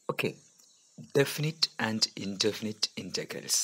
Okay definite and indefinite integrals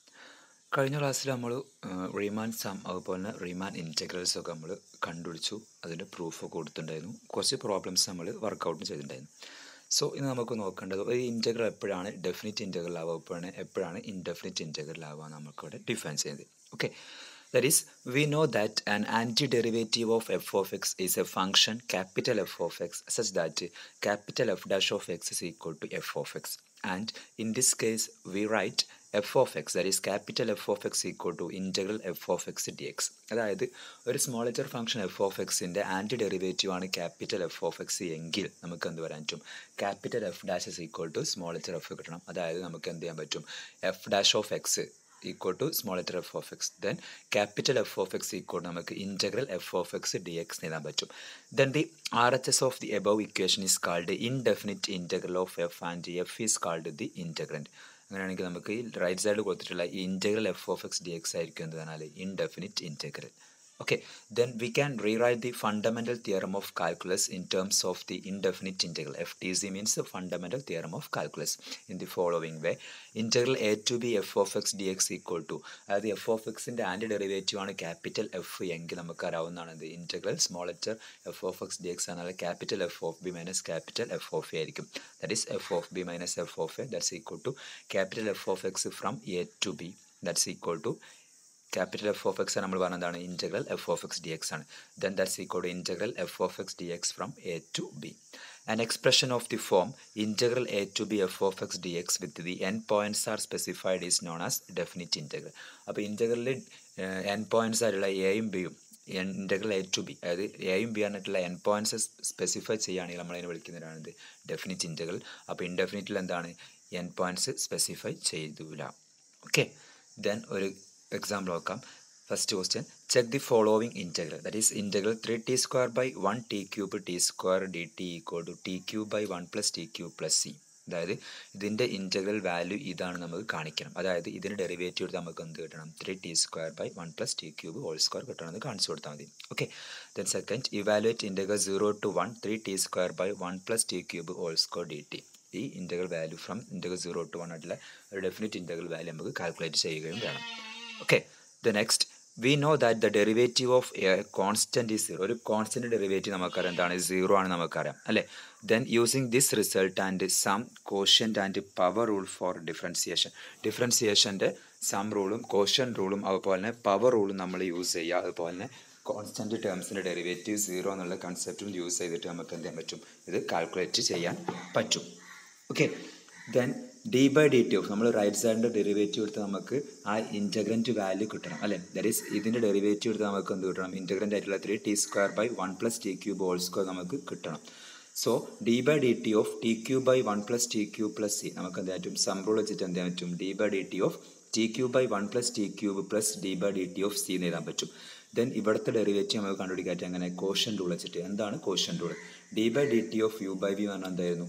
കഴിഞ്ഞ ക്ലാസ്സിൽ നമ്മൾ റീമാൻ സം അതുപോലെ തന്നെ റീമാൻ ഇൻറ്റഗ്രൽസ് ഒക്കെ നമ്മൾ കണ്ടുപിടിച്ചു അതിൻ്റെ പ്രൂഫ് കൊടുത്തിട്ടുണ്ടായിരുന്നു കുറച്ച് പ്രോബ്ലംസ് നമ്മൾ വർക്കൗട്ട് ചെയ്തിട്ടുണ്ടായിരുന്നു സോ ഇന്ന് നമുക്ക് നോക്കേണ്ടത് ഒരു ഇൻറ്റഗ്രൽ എപ്പോഴാണ് ഡെഫിനിറ്റ് ഇൻറ്റഗ്രൽ ആവുക എപ്പോഴാണ് എപ്പോഴാണ് ഇൻഡെഫിനിറ്റ് ഇൻറ്റഗ്രൽ ആവുക നമുക്കിവിടെ ഡിഫൈൻ ചെയ്യുന്നത് okay That is, we know that an antiderivative of f of x is a function capital F of x such that capital F dash of x is equal to f of x. And in this case, we write f of x, that is capital F of x equal to integral f of x dx. അതായത് ഒരു small letter function F of എക്സിൻ്റെ anti derivative ആണ് capital F of X എങ്കിൽ നമുക്ക് എന്ത് പറയാൻ പറ്റും capital F dash is equal to small letter F കിട്ടണം അതായത് നമുക്ക് എന്ത് ചെയ്യാൻ പറ്റും F dash of X equal to small letter f of x then capital f of x equal to നമുക്ക് integral f of x dx എഴുതാൻ പറ്റും then the RHS of the above equation is called indefinite integral of f and f is called the integrand അങ്ങനെയാണെങ്കിൽ നമുക്ക് ഈ right side കൊടുത്തിട്ടുള്ള ഈ integral F of X D X ആയിരിക്കും എന്ന് പറഞ്ഞാൽ indefinite integral okay then we can rewrite the fundamental theorem of calculus in terms of the indefinite integral ftc means the fundamental theorem of calculus in the following way integral a to b f of x dx equal to അതായത് F of എക്സിൻ്റെ anti derivative ആണ് capital F എങ്കിൽ നമുക്ക് അറിയാവുന്നതാണ് ഇത് integral small letter F of X D X എന്നാൽ capital F of B minus capital F of A ആയിരിക്കും that is F of B minus F of A that's equal to capital F of X from A to B that's equal to capital F of X നമ്മൾ പറഞ്ഞതാണ് integral F of X D X ആണ് then that's equal to integral F of X D X from A to B an expression of the form integral a to b f of x dx with the n points are specified is known as definite integral അപ്പോൾ ഇൻറ്റഗ്രലിൽ N points ആയിട്ടുള്ള എയും ബിയും integral A to B അതായത് എയും B പറഞ്ഞിട്ടുള്ള N points specify ചെയ്യുകയാണെങ്കിൽ നമ്മളതിനെ വിളിക്കുന്നതാണ് ഇത് ഡെഫിനിറ്റ് ഇൻറ്റഗ്രൽ അപ്പോൾ ഇൻഡെഫിനിറ്റിൽ എന്താണ് എൻ പോയിൻറ്റ്സ് സ്പെസിഫൈ ചെയ്തില്ല ഓക്കെ ദെൻ ഒരു എക്സാമ്പിൾ നോക്കാം first question check the following integral that is integral three T square by one T cube T square D T equal to T cube by one plus T cube plus C അതായത് ഇതിൻ്റെ integral value ഇതാണ് നമുക്ക് കാണിക്കണം അതായത് ഇതിന് derivative എടുത്ത് നമുക്ക് എന്ത് കിട്ടണം three T square by one plus T cube whole square കിട്ടണമെന്ന് കാണിച്ചു കൊടുത്താൽ മതി okay then second evaluate integral zero to one three T square by one plus T cube whole square D T ഈ integral value from integral zero to one ആയിട്ടുള്ള ഒരു definite integral value നമുക്ക് calculate ചെയ്യുകയും വേണം okay the next we know that the derivative of a constant is zero ഒരു constant derivative നമുക്കറിയാം എന്താണ് zero ആണ് നമുക്കറിയാം അല്ലേ then using this result and sum quotient and power rule for differentiation ഡിഫറൻസിയേഷൻ്റെ സം റൂളും കോഷ്യൻ റൂളും അതുപോലെ തന്നെ പവർ റൂളും നമ്മൾ യൂസ് ചെയ്യുക അതുപോലെ തന്നെ കോൺസ്റ്റൻറ്റ് ടേംസിൻ്റെ ഡെറിവേറ്റീവ് സീറോ എന്നുള്ള കൺസെപ്റ്റും യൂസ് ചെയ്തിട്ട് നമുക്ക് എന്ത് ചെയ്യാൻ പറ്റും ഇത് കാൽക്കുലേറ്റ് ചെയ്യാൻ പറ്റും okay then D by D T of നമ്മൾ റൈറ്റ് സൈഡിൻ്റെ ഡെറിവേറ്റീവ് എടുത്ത് നമുക്ക് ആ ഇൻറ്റഗ്രൻറ്റ് വാല്യൂ കിട്ടണം അല്ലേ ദറ്റ് ഈസ് ഇതിൻ്റെ ഡെറിവേറ്റീവ് എടുത്ത് നമുക്ക് എന്ത് കിട്ടണം ഇൻറ്റഗ്രൻ്റ് ആയിട്ടുള്ള three T square by one plus T cube whole square നമുക്ക് കിട്ടണം so D by D T of T cube by one plus T cube plus C നമുക്ക് എന്ത് പറ്റും സംറൂൾ വെച്ചിട്ട് എന്ത് ചെയ്യാൻ പറ്റും D by D T of T cube by one plus T cube plus D by D T of C എന്ന് എഴുതാൻ പറ്റും ദെൻ ഇവിടുത്തെ ഡെറിവേറ്റീവ് നമുക്ക് കണ്ടുപിടിക്കാൻ അങ്ങനെ കോഷൻ റൂൾ വെച്ചിട്ട് എന്താണ് quotient rule D by D T of U by V എന്ന് പറഞ്ഞാൽ എന്തായിരുന്നു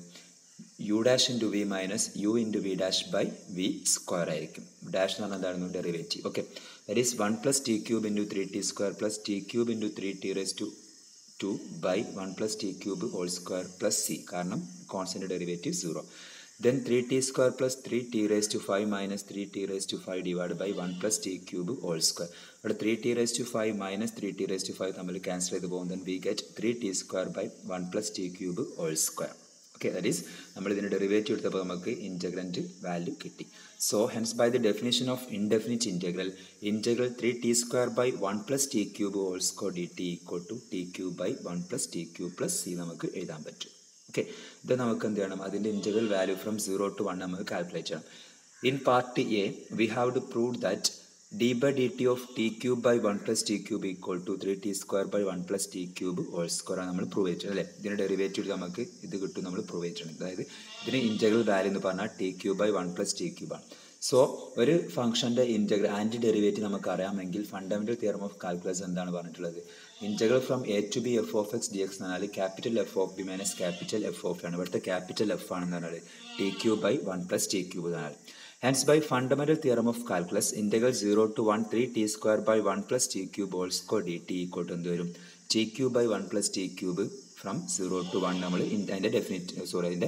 U dash into V minus U into V dash by V square ആയിരിക്കും ഡാഷ് എന്ന് പറഞ്ഞാൽ എന്തായിരുന്നു derivative okay that is one plus T cube into three T square plus T cube into three T raise to two by one plus T cube whole square plus C കാരണം constant derivative zero then three T square plus three T raise to five minus three T raise to five divide by one plus T cube whole square ഇവിടെ three T raise to five minus three T raise to five തമ്മിൽ cancel ചെയ്ത് പോകും then we get three T square by one plus T cube whole square okay that is നമ്മൾ ഇതിന് derivative എടുത്തപ്പോൾ നമുക്ക് integrand value കിട്ടി so hence by the definition of indefinite integral integral three T square by one plus T cube whole square D T equal to T cube by one plus T cube plus C നമുക്ക് എഴുതാൻ പറ്റും okay ഇത് നമുക്ക് എന്ത് ചെയ്യണം അതിൻ്റെ integral value from zero to one നമുക്ക് calculate ചെയ്യണം in part A we have to prove that D by D T of T cube by one plus T cube equal to three T square by one plus T cube whole square ആണ് നമ്മൾ prove ചെയ്തിട്ടുണ്ട് അല്ലേ ഇതിൻ്റെ derivative നമുക്ക് ഇത് കിട്ടും നമ്മൾ prove ചെയ്തിട്ടുണ്ട് അതായത് ഇതിന് ഇൻറ്റഗ്രൽ വാല്യൂ എന്ന് പറഞ്ഞാൽ T cube by one plus T cube ആണ് സോ ഒരു ഫംഗ്ഷൻ്റെ ഇൻറ്റഗ്രൽ ആൻറ്റി ഡെറിവേറ്റീവ് നമുക്ക് അറിയാമെങ്കിൽ ഫണ്ടമെൻ്റൽ തിയറം ഓഫ് കാൽക്കുലസ് എന്താണ് പറഞ്ഞിട്ടുള്ളത് integral from A to B F of X D X എന്ന് പറഞ്ഞാൽ capital F of B minus capital F of ആണ് ഇവിടുത്തെ ക്യാപിറ്റൽ എഫ് ആണെന്ന് പറഞ്ഞാൽ T cube by one plus T cube എന്നാണ് Hence, by fundamental theorem of calculus, integral 0 to 1 3 t square by 1 plus t cube whole square dt equal to എന്ത് വരും T cube by one plus T cube from zero to one നമ്മൾ അതിൻ്റെ definite sorry അതിൻ്റെ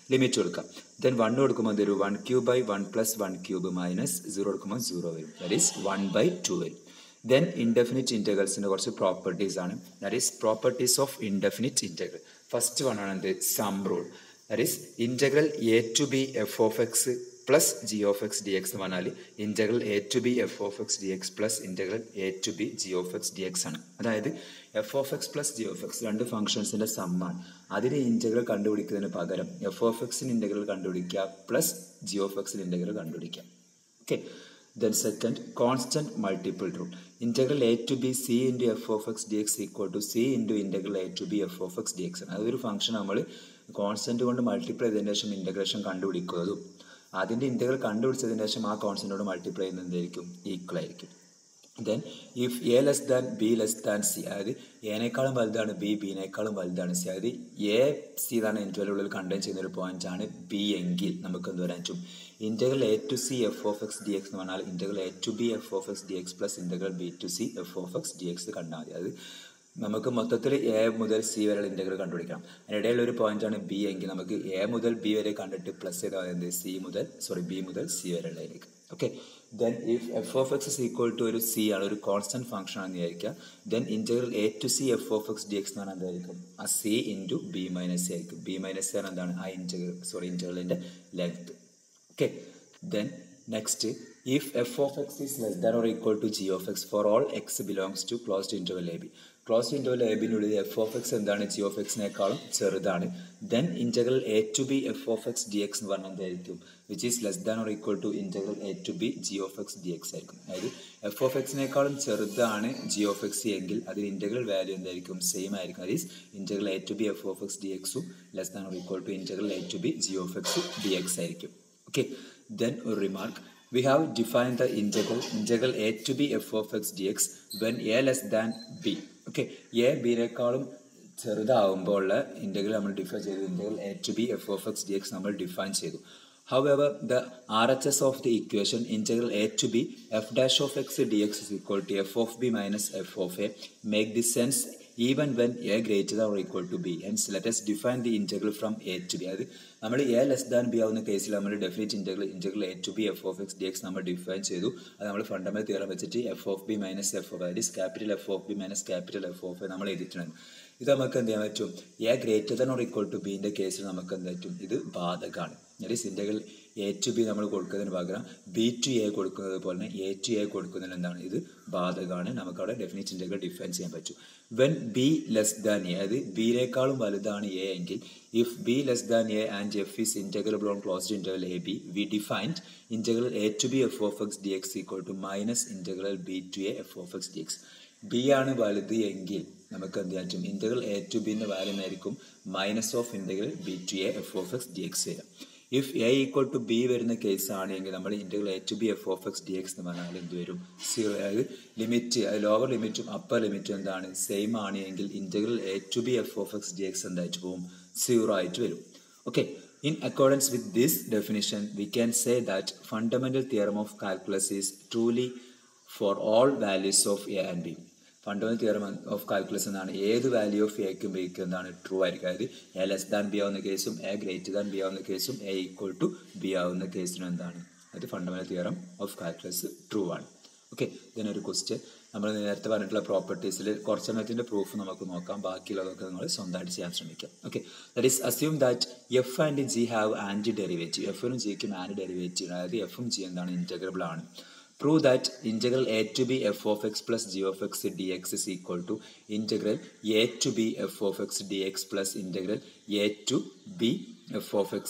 limit കൊടുക്കാം then one കൊടുക്കുമ്പോൾ എന്ത് വരും one cube by one plus one cube minus zero കൊടുക്കുമ്പോൾ സീറോ വരും that is one by two വരും ദെൻ ഇൻഡെഫിനിറ്റ് ഇൻറ്റഗ്രൽസിൻ്റെ കുറച്ച് പ്രോപ്പർട്ടീസ് ആണ് that is properties of indefinite integral first one ആണ് എന്ത് sum rule that is integral A to B F of X plus G of X D X എന്ന് പറഞ്ഞാൽ integral A to B F of X D X plus integral A to B G of X D X ആണ് അതായത് F of X plus G of X രണ്ട് ഫംഗ്ഷൻസിൻ്റെ സമ്മാണ് അതിന് integral കണ്ടുപിടിക്കുന്നതിന് പകരം എഫ് ഓഫ് എക്സിന് ഇൻറ്റഗ്രൽ കണ്ടുപിടിക്കുക പ്ലസ് ജി ഓഫ് എക്സിന് ഇൻറ്റഗ്രൽ കണ്ടുപിടിക്കുക okay then second constant multiple rule integral A to B C into F of X D X equal to C into integral A to B F of X D X അതൊരു function നമ്മൾ constant കൊണ്ട് multiply ചെയ്തതിന് ശേഷം integration കണ്ടുപിടിക്കുന്നതും അതിൻ്റെ integral കണ്ടുപിടിച്ചതിന് ശേഷം ആ കോൺസ്റ്റന്റോട് multiply ചെയ്യുന്നത് എന്തായിരിക്കും ഈക്വൽ ആയിരിക്കും then if A less than B less than C അതായത് എനേക്കാളും വലുതാണ് ബി ബിനേക്കാളും വലുതാണ് സി അതായത് എ സി എന്നാണ് ഇൻറ്റർവലുള്ളിൽ കണ്ടെയ്ൻ ചെയ്യുന്ന ഒരു പോയിന്റ് ആണ് ബി എങ്കിൽ നമുക്ക് എന്ത് പറയാൻ പറ്റും integral A to C F of X D X എന്ന് പറഞ്ഞാൽ integral A to B F of X D X plus integral B to C F of X D X കണ്ടാൽ മതി അത് നമുക്ക് മൊത്തത്തിൽ എ മുതൽ സി വരെയുള്ള ഇൻറ്റഗ്രൽ കണ്ടുപിടിക്കണം അതിനിടയിലുള്ള ഒരു പോയിന്റാണ് ബി എങ്കിൽ നമുക്ക് എ മുതൽ ബി വരെ കണ്ടിട്ട് പ്ലസ് ചെയ്താൽ എന്ത് സി മുതൽ സോറി ബി മുതൽ സി വരെയുള്ളതിലേക്ക് okay then if F of X is equal to ഒരു സി ആണ് ഒരു കോൺസ്റ്റന്റ് ഫംഗ്ഷൻ ആണെന്ന് വിചാരിക്കുക then integral A to C F of X D X എന്ന് പറഞ്ഞാൽ എന്തായിരിക്കും ആ C into B minus C ആയിരിക്കും ബി മൈനസ് സി എന്താണ് ആ ഇൻറ്റഗ്രൽ സോറി ഇൻറ്റഗ്രലിൻ്റെ length okay then next if F of X is less than or equal to G of X for all X belongs to closed interval A B closed interval A ബിനുള്ളിൽ F of X എന്താണ് G of എക്സിനേക്കാളും ചെറുതാണ് then integral A to B F of X D X എന്ന് പറഞ്ഞാൽ എന്തായിരിക്കും which is less than or equal to integral A to B G of X D X ആയിരിക്കും അതായത് F of എക്സിനേക്കാളും ചെറുതാണ് ജി ഓഫ് എക്സ് എങ്കിൽ അതിൽ integral value എന്തായിരിക്കും സെയിം ആയിരിക്കും അത് is integral A to B F of X D എക്സും less than or equal to integral A to B G of X D X ആയിരിക്കും okay then ഒരു remark we have defined the integral integral a to b f of x dx when a less than b okay A ബിനേക്കാളും ചെറുതാവുമ്പോൾ ഉള്ള integral നമ്മൾ define ചെയ്തു integral A to B F of X D X നമ്മൾ define ചെയ്തു However, the RHS of the equation integral a to b f dash of x dx is equal to f of b minus f of a make this sense even when a greater than or equal to b. Hence, let us define the integral from a to b. അതായത് നമ്മൾ A less than B ആവുന്ന കേസിൽ നമ്മൾ definite integral integral A to B F of X D X നമ്മൾ define ചെയ്തു അത് നമ്മൾ fundamental theorem വെച്ചിട്ട് F of B minus F of അതായത് capital F of B minus capital F of A നമ്മൾ എഴുതിയിട്ടുണ്ട് ഇത് നമുക്ക് എന്ത് ചെയ്യാൻ പറ്റും A greater than or equal to ബിൻ്റെ കേസിൽ നമുക്ക് എന്ത് പറ്റും ഇത് ബാധകമാണ് that integral A to B നമ്മൾ കൊടുക്കുന്നതിന് പകരം ബി ടു എ കൊടുക്കുന്നത് പോലെ തന്നെ എ ടു എ കൊടുക്കുന്നതിന് എന്താണ് ഇത് ബാധകമാണ് നമുക്ക് അവിടെ ഡെഫിനിറ്റ് ഇൻറ്റഗ്രൽ ഡിഫൈൻ ചെയ്യാൻ പറ്റും when b less than a അതായത് ബിയിലേക്കാളും വലുതാണ് എ എങ്കിൽ if b less than a and f is integrable on closed integral a b we defined integral A to B F of X D X equal to minus integral B to a f of X D x b ആണ് വലുത് എങ്കിൽ നമുക്ക് എന്ത് പറ്റും integral A to ബിൻ്റെ value ആയിരിക്കും minus of integral B to a f of X D x വരാം if a equal to b വരുന്ന കേസ് ആണെങ്കിൽ നമ്മൾ integral A to B F of X D X എന്ന് പറഞ്ഞാൽ എന്ത് വരും സീറോ അതായത് ലിമിറ്റ് അത് ലോവർ ലിമിറ്റും അപ്പർ ലിമിറ്റും എന്താണ് സെയിം ആണ് എങ്കിൽ integral A to B F of X D x എന്തായിട്ട് പോകും സീറോ ആയിട്ട് വരും okay In accordance with this definition, we can say that fundamental theorem of calculus is truly for all values of a and b. Fundamental theorem of calculus എന്നാണ് ഏത് value of എക്കും ബിക്കും എന്താണ് true ആയിരിക്കും അതായത് A less than B ആവുന്ന കേസും A greater than B ആവുന്ന കേസും A equal to B ആവുന്ന കേസിനും എന്താണ് അത് fundamental theorem of calculus true ആണ് ഓക്കെ ഇതിനൊരു ക്വസ്റ്റ്യൻ നമ്മൾ നേരത്തെ പറഞ്ഞിട്ടുള്ള പ്രോപ്പർട്ടീസിൽ കുറച്ചെണ്ണത്തിൻ്റെ പ്രൂഫ് നമുക്ക് നോക്കാം ബാക്കിയുള്ളതൊക്കെ നിങ്ങൾ സ്വന്തമായിട്ട് ചെയ്യാൻ ശ്രമിക്കാം okay that is assume that f and g have anti derivative എഫിനും ജിക്കും ആൻറ്റി ഡെറിവേറ്റീവ് അതായത് എഫും ജി എന്താണ് ഇൻറ്റഗ്രബിൾ ആണ് prove that integral a to b f of x plus g of x dx is equal to integral a to b f of x dx plus integral a to b f of x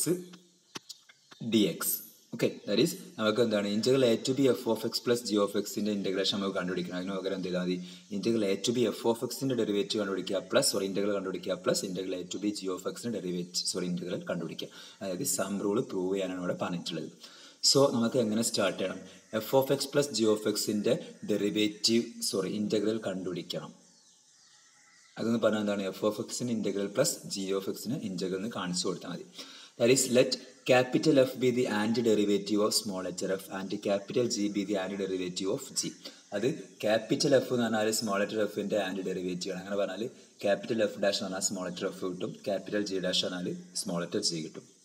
dx okay that is നമുക്ക് എന്താണ് integral A to B F of X plus G of എക്സിൻ്റെ integration നമുക്ക് കണ്ടുപിടിക്കണം അതിന് പകരം എന്ത് ചെയ്താൽ മതി integral A to B F of എക്സിൻ്റെ ഡെറിവേറ്റീവ് കണ്ടുപിടിക്കുക പ്ലസ് സോറി ഇൻറ്റഗ്രൽ കണ്ടുപിടിക്കുക plus integral A to B G of എക്സിൻ്റെ ഡെറിവേറ്റീവ് സോറി ഇൻറ്റഗ്രൽ കണ്ടുപിടിക്കുക അതായത് സം റൂൾ പ്രൂവ് ചെയ്യാനാണ് ഇവിടെ പറഞ്ഞിട്ടുള്ളത് സോ നമുക്ക് എങ്ങനെ സ്റ്റാർട്ട് ചെയ്യണം f of X plus G of എക്സിൻ്റെ ഡെറിവേറ്റീവ് സോറി ഇൻറ്റഗ്രൽ കണ്ടുപിടിക്കണം അതെന്ന് പറഞ്ഞാൽ എന്താണ് എഫ് ഓഫ് എക്സിന് ഇൻറ്റഗ്രൽ പ്ലസ് ജി ഓഫ് എക്സിന് ഇൻറ്റഗ്രൽ എന്ന് കാണിച്ചു കൊടുത്താൽ മതി that is let capital f be the anti derivative of small letter f and capital g be the anti derivative of g അത് ക്യാപിറ്റൽ എഫ് എന്ന് പറഞ്ഞാൽ small letter എഫിൻ്റെ anti derivative ആണ് അങ്ങനെ പറഞ്ഞാൽ ക്യാപിറ്റൽ എഫ് ഡാഷ് എന്ന് പറഞ്ഞാൽ small letter f കിട്ടും ക്യാപിറ്റൽ ജി ഡാഷ് പറഞ്ഞാൽ സ്മോൾ ലെറ്റർ ജി കിട്ടും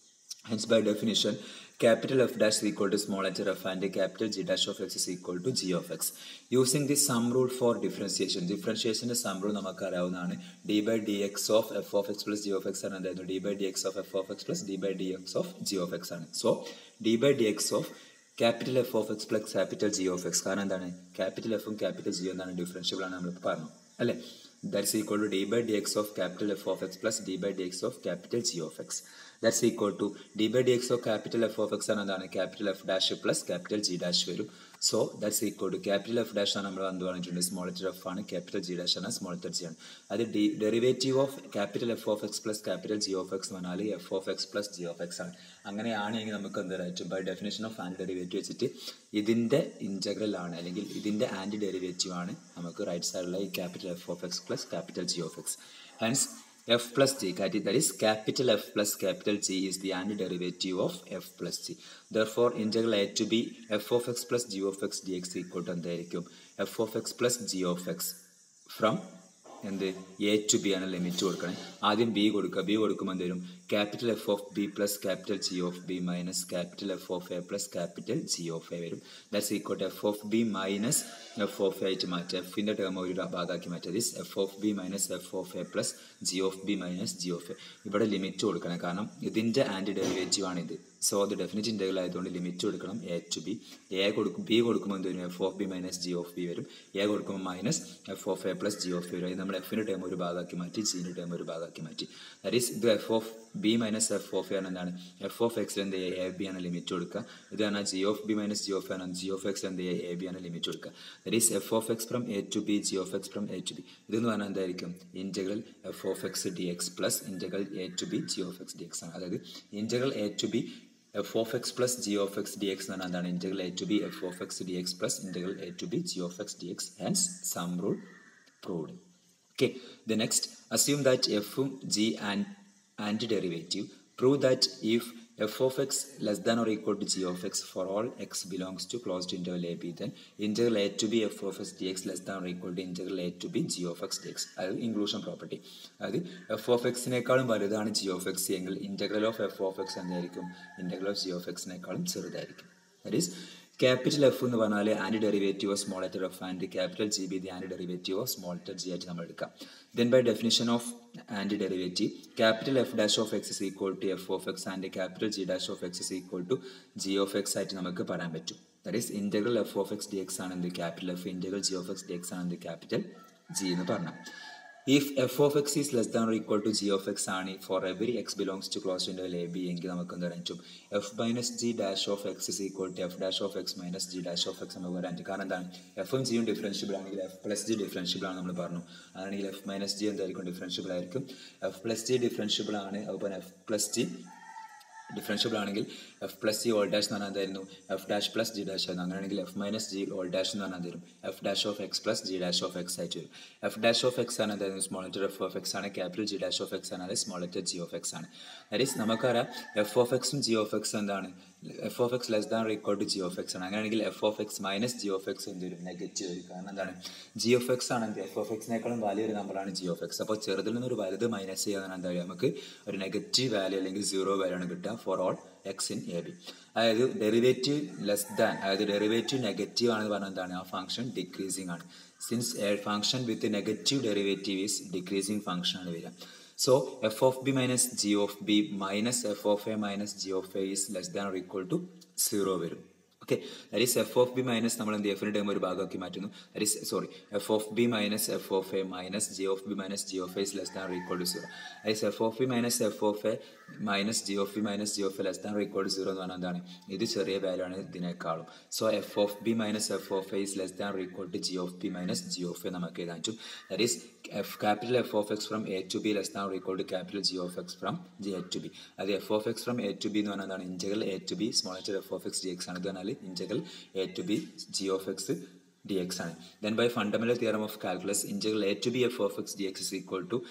Hence, by definition, capital F dash is equal to small letter f and capital G dash of x is equal to g of x. Using the sum rule for differentiation, differentiation sum rule നമുക്ക് അറിയാവുന്നതാണ് d by dx of f of x plus g of x ആണ് എന്തായിരുന്നു d by dx of f of x plus d by dx of g of x ആണ് so d by dx of capital F of X plus capital g of x കാരണം എന്താണ് capital എഫും capital ജിയും എന്താണ് differentiable ആണ് നമ്മളിപ്പോൾ പറഞ്ഞു അല്ലേ that's equal to d by d x of capital F of X plus D by d x of capital g of x that's equal to d by d x of capital F of x ആണ് എന്താണ് capital F dash plus capital g dash വരും so that's equal to capital F dash ആണ് നമ്മൾ എന്ത് പറഞ്ഞിട്ടുണ്ട് small letter f ആണ് capital g dash ആണ് small letter G ആണ് അത് the derivative of capital F of X plus capital g of x എന്ന് പറഞ്ഞാൽ f of X plus G of x ആണ് അങ്ങനെയാണെങ്കിൽ നമുക്ക് എന്ത് പറ്റും by definition of and derivative വെച്ചിട്ട് ഇതിൻ്റെ ഇൻറ്റഗ്രൽ ആണ് അല്ലെങ്കിൽ ഇതിൻ്റെ ആൻറ്റി ഡെറിവേറ്റീവ് ആണ് നമുക്ക് റൈറ്റ് സൈഡിലുള്ള ഈ capital F of X plus capital g of x hence f plus g that is capital F plus capital G is the antiderivative of f plus g therefore integral a to b f of x plus g of x dx equal to എന്തായിരിക്കും f of x plus g of x from എന്ത് a to b ആണ് limit കൊടുക്കണേ ആദ്യം b കൊടുക്കുക b കൊടുക്കുമ്പോൾ എന്ത് വരും capital F of b plus capital g of B minus capital F of a plus capital g of a വരും that's equal to f of B minus F of a ആയിട്ട് മാറ്റുക എഫിൻ്റെ term ഒരു ഭാഗമാക്കി മാറ്റുക this f of B minus F of a plus G of B minus g of A ഇവിടെ limit കൊടുക്കണം കാരണം ഇതിൻ്റെ ആൻറ്റി ഡെറിവേറ്റീവ് ആണ് ഇത് സോ അത് ഡെഫിനറ്റ് ഇൻ്റഗ്രൽ ആയതുകൊണ്ട് ലിമിറ്റ് കൊടുക്കണം എ ടു ബി എ കൊടുക്കും ബി കൊടുക്കുമ്പോൾ എന്ത് വരും f of B minus g of b വരും എ കൊടുക്കുമ്പോൾ minus F of a plus G of b വരും അത് നമ്മൾ എഫിൻ്റെ ടേം ഒരു ഭാഗമാക്കി മാറ്റി ജിൻ്റെ ടേം ഒരു ഭാഗമാക്കി മാറ്റി ദാറ്റ് ഈസ് ഇത് f of B minus F of a ആണ് എന്താണ് എഫ് ഓഫ് എക്സിൽ എന്ത് ചെയ്യുക എ ബി ആണ് ലിമിറ്റ് കൊടുക്കുക ഇത് പറഞ്ഞാൽ g of B minus g of ആണ് ജി ഓഫ് എക്സ് എന്ത് ചെയ്യുക എ ബി ആണ് ലിമിറ്റ് കൊടുക്കുക that is F of X from A to B G of X from A to b ഇതെന്ന് പറഞ്ഞാൽ എന്തായിരിക്കും integral F of X D X plus integral A to B G of X D X ആണ് അതായത് integral A to B F of X plus G of X D X എന്ന് പറഞ്ഞാൽ എന്താണ് integral A to B F of X D X plus integral A to B G of X D x and sum rule proved okay the next assume that f g and antiderivative prove that if f of x less than or equal to g of x for all x belongs to closed interval a b then integral a to b f of x dx less than or equal to integral a to b g of x dx അതായത് inclusion property അതായത് F of എക്സിനേക്കാളും വലുതാണ് g of X എങ്കിൽ integral of f of x എന്തായിരിക്കും integral of g of എക്സിനേക്കാളും ചെറുതായിരിക്കും that is capital f എന്ന് പറഞ്ഞാൽ anti derivative of small letter f and capital g be the anti derivative of small letter g ആയിട്ട് നമ്മൾ എടുക്കാം then by definition of anti derivative capital F dash of X is equal to f of X and capital g dash of X is equal to G of x ആയിട്ട് നമുക്ക് പറയാൻ പറ്റും that is integral F of X D X ആണ് എന്ത് capital f integral g of X D X ആണ് എന്ത് capital g എന്ന് പറഞ്ഞാൽ if F of X is less than equal to G of x ആണ് for every x belongs to close interval A b എങ്കിൽ നമുക്ക് എന്ത് പറയാൻ പറ്റും f minus g dash of X is equal to f dash of x minus g dash of x നമുക്ക് പറയാൻ പറ്റും കാരണം എന്താണ് എഫും ജിയും ഡിഫറൻഷ്യബിൾ ആണെങ്കിൽ എഫ് പ്ലസ് ജി ഡിഫറൻഷ്യബിൾ ആണ് നമ്മൾ പറഞ്ഞു അതാണെങ്കിൽ എഫ് മൈനസ് ജി എന്തായിരിക്കും ഡിഫറൻഷ്യബിൾ ആയിരിക്കും എഫ് പ്ലസ് ജി ഡിഫറൻഷ്യബിൾ ആണ് അതുപോലെ എഫ് പ്ലസ് ജി ഡിഫറൻഷ്യബിൾ ആണെങ്കിൽ f plus g all dash എന്ന് പറഞ്ഞാൽ എന്തായിരുന്നു f dash plus g dash ആയിരുന്നു അങ്ങനെയാണെങ്കിൽ f minus g all dash എന്ന് പറഞ്ഞാൽ എന്തായിരുന്നു f dash of X plus g dash of x ആയിട്ട് വരും എഫ് ഡാഷ് ഓഫ് എക്സ് ആണ് എന്തായിരുന്നു small letter F of x ആണ് capital g dash of x ആണ് small letter g of x ആണ് ദാറ്റ് ഈസ് നമുക്കറിയാം എഫ് ഓഫ് എക്സും g of X എന്താണ് f of x less than equal to G of x ആണ് അങ്ങനെയാണെങ്കിൽ f of x minus g of x എന്ത് വരും negative വരും കാരണം എന്താണ് ജി ഓഫ് എക്സ് ആണെങ്കിൽ എഫ് ഓഫ് എക്സിനേക്കാളും വലിയൊരു നമ്പറാണ് ജി ഓഫ് എക്സ് അപ്പോൾ ചെറുതിൽ നിന്ന് ഒരു വലുത് മൈനസ് ചെയ്യാൻ എന്താ പറയുക നമുക്ക് ഒരു നെഗറ്റീവ് വാല്യൂ അല്ലെങ്കിൽ സീറോ വാല്യൂ ആണ് കിട്ടുക for all x in a b അതായത് ഡെറിവേറ്റീവ് ലെസ് ദാൻ അതായത് ഡെറിവേറ്റീവ് നെഗറ്റീവ് ആണെന്ന് പറഞ്ഞാൽ എന്താണ് ആ ഫംഗ്ഷൻ ഡിക്രീസിങ് ആണ് since a function with negative derivative is decreasing function ആണ് വരിക So f of b minus g of b minus f of a minus g of a is less than or equal to 0 വരും okay that is F of B minus നമ്മൾ എന്ത് എഫിൻ്റെ time ഒരു ഭാഗമാക്കി മാറ്റുന്നു that is sorry f of B minus F of a minus g of B minus g of a is less than equal to zero that is F of B minus F of a minus g of B minus g of a less than equal to zero എന്ന് പറഞ്ഞാൽ എന്താണ് ഇത് ചെറിയ value ആണ് ഇതിനേക്കാളും so f of B minus F of a is less than equal to G of B minus g of a നമുക്ക് എഴുതാൻ പറ്റും that is f capital F of X from A to b less than equal to capital g of X from g a to b അത് f of X from A to b എന്ന് പറഞ്ഞാൽ എന്താണ് integral A to b small letter F of X D X ആണ് ഇത് പറഞ്ഞാൽ integral A to B G of X D X ആണ് then by fundamental theorem of calculus integral A to B F of X D x is equal to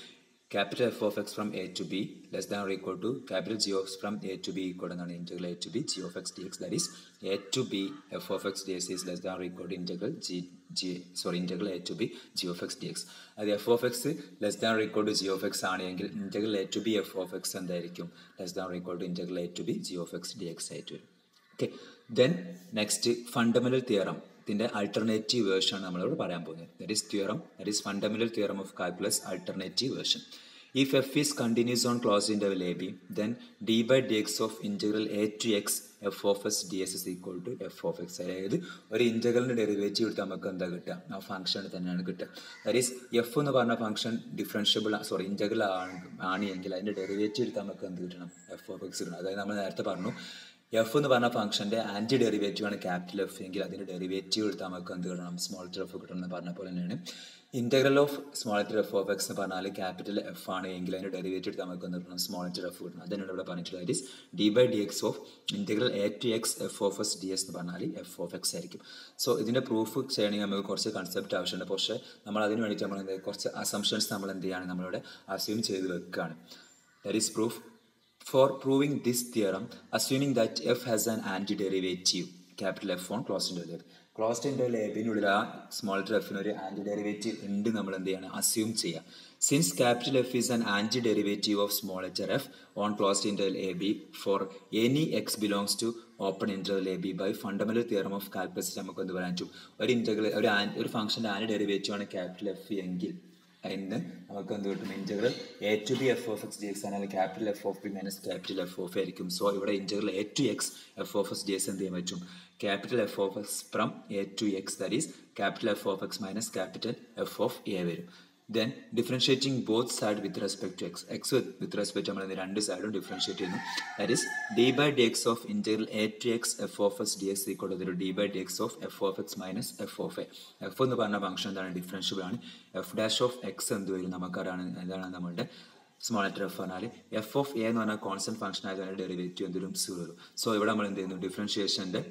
capital F of X from A to b less than or equal to capital g of from A to b equal എന്നാണ് integral A to B G of X D x that is a to B F of X D x is less than or equal to integral g g sorry integral A to B G of X D x അത് f of x less than or equal to G of x ആണെങ്കിൽ integral A to B F of x എന്തായിരിക്കും less than or equal to integral A to B G of X D x ആയിട്ട് വരും okay then next fundamental theorem ഇതിൻ്റെ alternative version ആണ് നമ്മളിവിടെ പറയാൻ പോകുന്നത് that is theorem that is fundamental theorem of calculus alternative version if f is continuous on close interval a b then D by d x of integral A to x f of s d s is equal to f of x അതായത് ഒരു ഇൻറ്റഗ്രലിൻ്റെ derivative എടുത്താൽ നമുക്ക് എന്താ കിട്ടുക ആ function തന്നെയാണ് കിട്ടുക that is F എന്ന് പറഞ്ഞ ഫംഗ്ഷൻ ഡിഫറൻഷ്യബിൾ സോറി ഇൻറ്റഗ്രൽ ആണ് ആണ് എങ്കിൽ അതിൻ്റെ ഡെറിവേറ്റീവ് എടുത്താൽ നമുക്ക് എന്ത് കിട്ടണം എഫ് ഓഫ് എക്സ് കിട്ടണം അതായത് നമ്മൾ നേരത്തെ പറഞ്ഞു എഫ് എന്ന് പറഞ്ഞ ഫംഗ്ഷന്റെ ആന്റി ഡെറിവേറ്റീവ് ആണ് ക്യാപിറ്റൽ എഫ് എങ്കിൽ അതിന്റെ ഡെറിവേറ്റീവ് എടുത്താൽ നമുക്ക് എന്ത് കിട്ടണം സ്മോൾ ലെറ്റർ എഫ് കിട്ടണം എന്ന് പറഞ്ഞ പോലെ തന്നെയാണ് integral of small letter F of x എന്ന് പറഞ്ഞാൽ ക്യാപിറ്റൽ എഫ് ആണ് എങ്കിൽ അതിന്റെ ഡെറിവേറ്റീവ് എടുത്താൽ നമുക്ക് എന്ത് കിട്ടണം സ്മോൾ ലെറ്റർ എഫ് കിട്ടണം അതിനോട് ഇവിടെ പറഞ്ഞിട്ടുള്ളത് that is d by d x of integral a to x f of s d s എന്ന് പറഞ്ഞാൽ എഫ് ഓഫ് എക്സ് ആയിരിക്കും സോ ഇതിന്റെ പ്രൂഫ് ചെയ്യണമെങ്കിൽ നമുക്ക് കുറച്ച് കൺസെപ്റ്റ് ആവശ്യമുണ്ട് പക്ഷേ നമ്മൾ അതിന് വേണ്ടിയിട്ട് നമ്മൾ എന്ത് കുറച്ച് അസംഷൻസ് നമ്മൾ എന്ത് ചെയ്യാണ് നമ്മളിവിടെ അസ്യൂം ചെയ്ത് വെക്കുകയാണ് that is proof For proving this theorem, assuming that f has an antiderivative, capital F on closed interval. Closed interval എബിനുള്ളിൽ ആ സ്മോൾ ലെറ്റർ എഫിന് ഒരു ആൻറ്റി ഡെറിവേറ്റീവ് ഉണ്ട് നമ്മൾ എന്ത് ചെയ്യണം അസ്യൂം ചെയ്യുക since capital f is an anti derivative of small letter f on closed interval a b for any x belongs to open interval a b by fundamental theorem of calculus നമുക്ക് എന്ത് പറയാൻ പറ്റും ഒരു ഇൻ്റർവൽ ഒരു ഒരു ഫംഗ്ഷൻ്റെ ആൻറ്റി ഡെറിവേറ്റീവ് ആണ് ക്യാപിറ്റൽ എഫ് എങ്കിൽ അതിന് നമുക്ക് എന്ത് കിട്ടും integral A to B F of X D x ആണെങ്കിൽ capital F of B minus capital F of ആയിരിക്കും സോ ഇവിടെ integral A to x f of X D x എന്ത് ചെയ്യാൻ പറ്റും capital F of X from A to x that is capital F of x minus capital F of a വരും then differentiating both side with respect to x x with respect നമ്മൾ രണ്ട് സൈഡും differentiate ചെയ്യുന്നു that is d by d x of integral A to x f of X D x equal to d by d x of f of x minus F of a f എന്ന് പറഞ്ഞ function എന്താണ് differentiable ആണ് F dash of x എന്ത് വരും നമുക്കറിയാണ് എന്താണ് നമ്മുടെ small letter f പറഞ്ഞാൽ എഫ് ഓഫ് എ എന്ന് പറഞ്ഞാൽ കോൺസ്റ്റന്റ് ഫംഗ്ഷൻ ആയതുകൊണ്ട് ഡെറിവേറ്റീവ് എന്തെങ്കിലും സീറോ വരും സോ ഇവിടെ നമ്മൾ എന്ത് ചെയ്യുന്നു ഡിഫറൻഷിയേഷൻ്റെ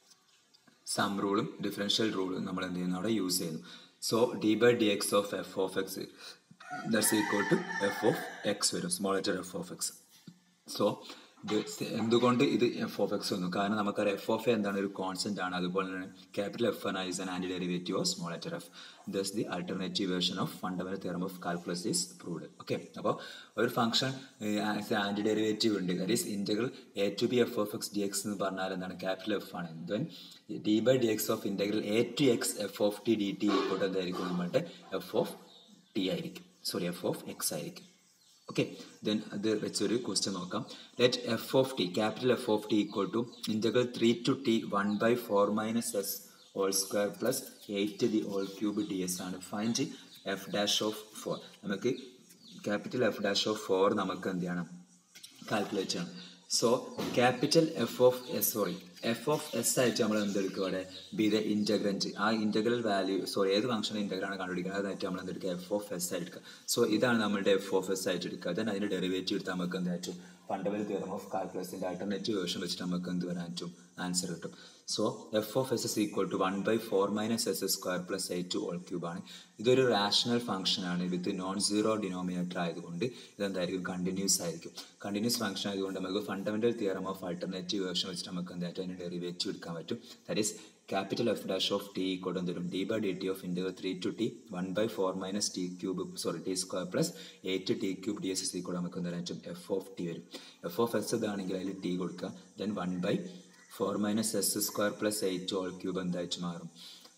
സം റൂളും ഡിഫറൻഷ്യൽ റൂളും നമ്മൾ എന്ത് ചെയ്യുന്നു അവിടെ യൂസ് ചെയ്യുന്നു so D by d x of f of x that's equal to f of x വരും small letter F of x so എന്തുകൊണ്ട് ഇത് എഫ് ഓഫ് എക്സ് വന്നു കാരണം നമുക്കറിയാം എഫ് ഓഫ് എ എന്താണ് ഒരു കോൺസ്റ്റന്റ് ആണ് അതുപോലെ തന്നെ capital f n is an anti derivative of small letter f thus the alternative version of fundamental theorem of calculus is proved okay അപ്പോൾ ഒരു ഫംഗ്ഷൻ ആൻറ്റി ഡെറിവേറ്റീവ് ഉണ്ട് that is integral A to B F of X D X എന്ന് പറഞ്ഞാൽ എന്താണ് capital f ആണ് then D by d x of integral A to x f of t d t ഇക്കോട്ട് എന്തായിരിക്കും നമ്മളുടെ f of T ആയിരിക്കും sorry f of x ആയിരിക്കും okay then അത് വെച്ചൊരു ക്വസ്റ്റ്യൻ നോക്കാം let f of t capital F of t equal to integral three to t one by four minus s whole square plus eight the whole cube d s ആണ് find f dash of four നമുക്ക് capital F dash of four നമുക്ക് എന്ത് ചെയ്യണം calculate ചെയ്യണം so capital F of s sorry f of s ആയിട്ട് നമ്മൾ എന്തെടുക്കുക അവിടെ b the integrand ആ ഇൻറ്റഗ്രൽ വാല്യൂ സോറി ഏത് ഫംഗ്ഷൻ ഇൻറ്റഗ്രാണ് കണ്ടുപിടിക്കുന്നത് അതായിട്ട് നമ്മൾ എന്തെടുക്കുക എഫ് ഓഫ് എസ് ആയിട്ട് എടുക്കുക സോ ഇതാണ് നമ്മുടെ എഫ് ഓഫ് എസ് ആയിട്ട് എടുക്കുക ദെൻ അതിൻ്റെ ഡെറിവേറ്റീവ് എടുത്താൽ നമുക്ക് എന്ത് പറ്റും ഫണ്ടമെന്റൽ തിയറം ഓഫ് കാൽക്കുലസിൻ്റെ ആൾട്ടർനേറ്റീവ് വേർഷൻ വെച്ചിട്ട് നമുക്ക് എന്ത് വരാൻ പറ്റും ആൻസർ കിട്ടും so f of s s equal to one by four minus s square plus eight to whole cube ആണ് ഇതൊരു റാഷണൽ ഫംഗ്ഷൻ ആണ് വിത്ത് നോൺ സീറോ ഡിനോമിനേറ്റർ ആയതുകൊണ്ട് ഇതെന്തായിരിക്കും കണ്ടിന്യൂസ് ആയിരിക്കും കണ്ടിന്യൂസ് ഫംഗ്ഷൻ ആയതുകൊണ്ട് നമുക്ക് fundamental theorem of alternative version വെച്ചിട്ട് നമുക്ക് എന്തായിട്ട് അതിന് ഡെറിവേറ്റീവ് എടുക്കാൻ പറ്റും that is capital F dash of t കൊടും തരും d by D T of inter three to t one by four minus t cube sorry t square plus eight t cube d s s കൂടെ നമുക്ക് എന്താ പറ്റും f of t വരും f of s ഇതാണെങ്കിൽ അതിൽ T കൊടുക്കുക then one by four minus s square plus eight whole cube എന്തായിട്ട് മാറും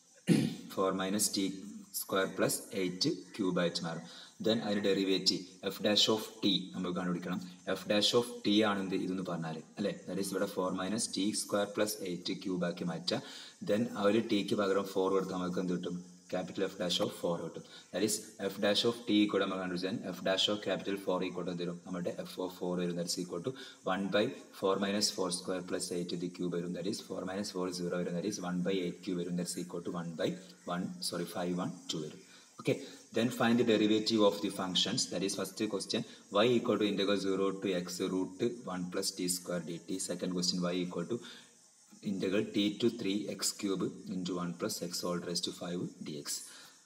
four minus t square plus eight cube ആയിട്ട് മാറും ദെൻ അതിന് derivative f dash of t നമുക്ക് കണ്ടുപിടിക്കണം എഫ് ഡാഷ് ഓഫ് ടി ആണെന്ത് ഇതെന്ന് പറഞ്ഞാൽ അല്ലേ ദാറ്റ് ഈസ് ഇവിടെ four minus t square plus eight cube ആക്കി മാറ്റുക ദെൻ ആ ഒരു ടിക്ക് പകരം ഫോർ കൊടുത്താൽ നമുക്ക് എന്ത് കിട്ടും capital F dash of four കിട്ടും that is f dash of t കൂടെ നമ്മൾ കണ്ടുപിടിച്ചാൽ f dash of capital four ഈക്വട്ട് തരും നമ്മുടെ എഫ് ഓഫ് ഫോർ വരും that's equal to one by four minus four square plus eight the cube വരും that is four minus four zero വരും that is one by eight cube വരും that's equal to one by one sorry five one two വരും okay then find the derivative of the functions that is first question y equal to integral 0 to x root 1 plus t square dt second question y equal to integral t to 3 x cube into 1 plus x all raised to 5 dx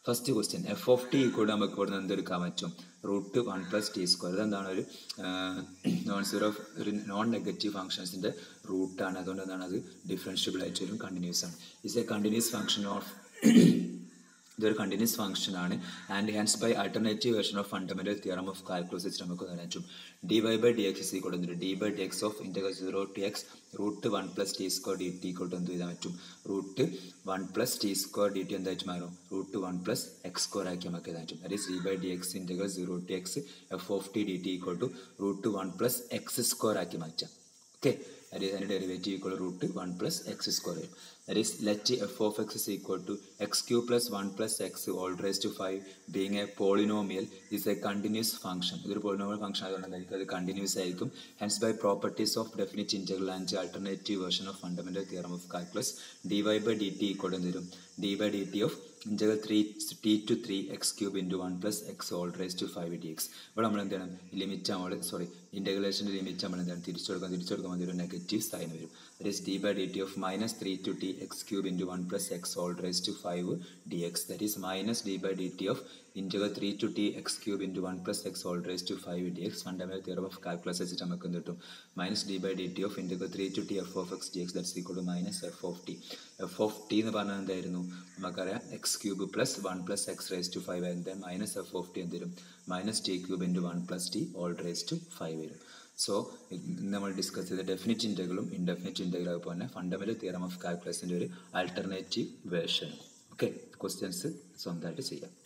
first question f of t കൂടെ നമുക്ക് ഇവിടെ നിന്ന് എന്തെടുക്കാൻ പറ്റും root one plus t square ഇതെന്താണ് ഒരു non zero ഒരു non negative ഫംഗ്ഷൻസിൻ്റെ റൂട്ടാണ് അതുകൊണ്ട് എന്താണ് അത് ഡിഫറൻഷ്യബിൾ ആയിട്ട് വരും കണ്ടിന്യൂസ് ആണ് is a continuous function of ഇതൊരു കണ്ടിന്യൂസ് ഫംഗ്ഷൻ ആണ് and hence by alternative version of fundamental theorem of calculus വെച്ച് നമുക്ക് പറയാൻ പറ്റും d y by d x is equal to d by d x of integer zero to x root one plus t square D t equal to എന്ത് ചെയ്താൽ പറ്റും root one plus t square D t എന്തായിട്ട് മാറും root one plus x square ആക്കി നമുക്ക് എഴുതാൻ പറ്റും that is d by d x integer zero to x f of t d t equal to root one plus x square ആക്കി മാറ്റാം okay that is any derivative equal to root 1 plus x square വരും that is let f of x is equal to x cube plus 1 plus x all raised to 5 being a polynomial is a continuous function ഇതൊരു polynomial function ആയതുകൊണ്ടായിരിക്കും അത് continuous ആയിരിക്കും hence by properties of definite integral and alternative version of fundamental theorem of calculus dy by dt equal to എന്ത് വരും d by dt of integral 3 t to 3 x cube into 1 plus x all raised to 5 dx ഇവിടെ നമ്മൾ എന്ത് ചെയ്യണം limit നമ്മൾ sorry ഇൻ്റഗ്രേഷൻ്റെ limit നമ്മൾ എന്താണ് തിരിച്ചു കൊടുക്കാം തിരിച്ചു കൊടുക്കുമ്പോൾ ഒരു നെഗറ്റീവ് സൈൻ വരും that is d by D T of minus three to t x cube into one plus x whole raise to five d x that is minus d by D T of integer three to t x cube into one plus x whole raise to five d x fundamental theorem of calculus വെച്ചിട്ട് നമുക്ക് എന്ത് കിട്ടും minus d by D T of integer three to t f of X D x that's equal to minus F of t f of t എന്ന് പറഞ്ഞാൽ എന്തായിരുന്നു നമുക്കറിയാം x cube plus one plus x raise to five ആയത് minus F of t എന്ത് വരും minus t cube into one plus t whole raise to five വരും so നമ്മൾ discuss ചെയ്ത ഡെഫിനിറ്റ് ഇൻ്റഗ്രലും ഇൻഡെഫിനിറ്റ് ഇൻ്റഗ്രലും അതുപോലെ തന്നെ ഫണ്ടമെൻ്റൽ തിയറം ഓഫ് കാൽക്കുലസിൻ്റെ ഒരു ആൾട്ടർനേറ്റീവ് വേർഷൻ ഓക്കെ ക്വസ്റ്റ്യൻസ് സ്വന്തമായിട്ട് ചെയ്യാം